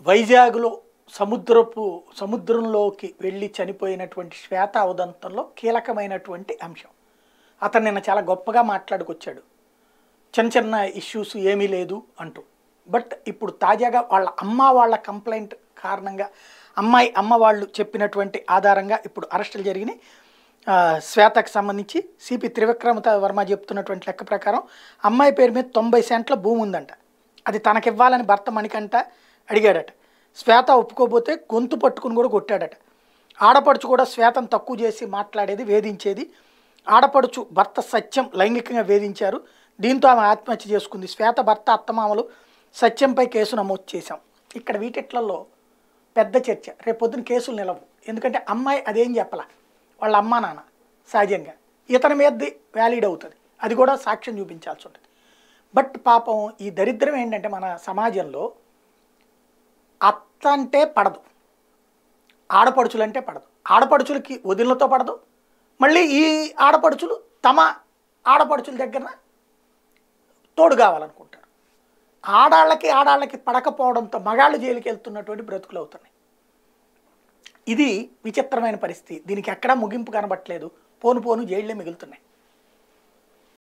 వైజాగ్లో సముద్రపు సముద్రంలోకి వెళ్ళి చనిపోయినటువంటి శ్వేత ఉదంతంలో కీలకమైనటువంటి అంశం అతను నిన్న చాలా గొప్పగా మాట్లాడుకొచ్చాడు చిన్న చిన్న ఇష్యూస్ ఏమీ లేదు అంటూ బట్ ఇప్పుడు తాజాగా వాళ్ళ అమ్మ వాళ్ళ కంప్లైంట్ కారణంగా అమ్మాయి అమ్మ వాళ్ళు చెప్పినటువంటి ఆధారంగా ఇప్పుడు అరెస్టులు జరిగినాయి ఆ, శ్వేతకు సంబంధించి సిపి త్రివిక్రమ వర్మ చెప్తున్నటువంటి లెక్క ప్రకారం అమ్మాయి పేరు మీద తొంభై సెంట్ల భూమి ఉందంట అది తనకివ్వాలని భర్త మణికంట అడిగాడట శ్వేత ఒప్పుకోపోతే గొంతు పట్టుకుని కూడా కొట్టాడట ఆడపడుచు కూడా శ్వేతను తక్కువ చేసి మాట్లాడేది వేధించేది ఆడపడుచు భర్త సత్యం లైంగికంగా వేధించారు దీంతో ఆమె ఆత్మహత్య చేసుకుంది శ్వేత భర్త అత్తమామలు సత్యంపై కేసు నమోదు చేశాం ఇక్కడ వీటిట్లలో పెద్ద చర్చ రేపు పొద్దున కేసులు నిలవు ఎందుకంటే అమ్మాయి అదేం చెప్పాల వాళ్ళ అమ్మా నాన్న సహజంగా ఇతని మీదది వ్యాలిడ్ అవుతుంది అది కూడా సాక్ష్యం చూపించాల్సి ఉంటుంది బట్ పాపం ఈ దరిద్రం ఏంటంటే మన సమాజంలో అత్త అంటే పడదు ఆడపడుచులంటే పడదు ఆడపడుచులకి వదినలతో పడదు మళ్ళీ ఈ ఆడపడుచులు తమ ఆడపడుచుల దగ్గర తోడు కావాలనుకుంటారు ఆడాళ్ళకి ఆడాళ్ళకి పడకపోవడంతో మగాళ్ళు జైలుకి వెళ్తున్నటువంటి బ్రతుకులు అవుతున్నాయి ఇది విచిత్రమైన పరిస్థితి దీనికి ఎక్కడా ముగింపు కనబట్టలేదు పోను పోను జైళ్ళే మిగులుతున్నాయి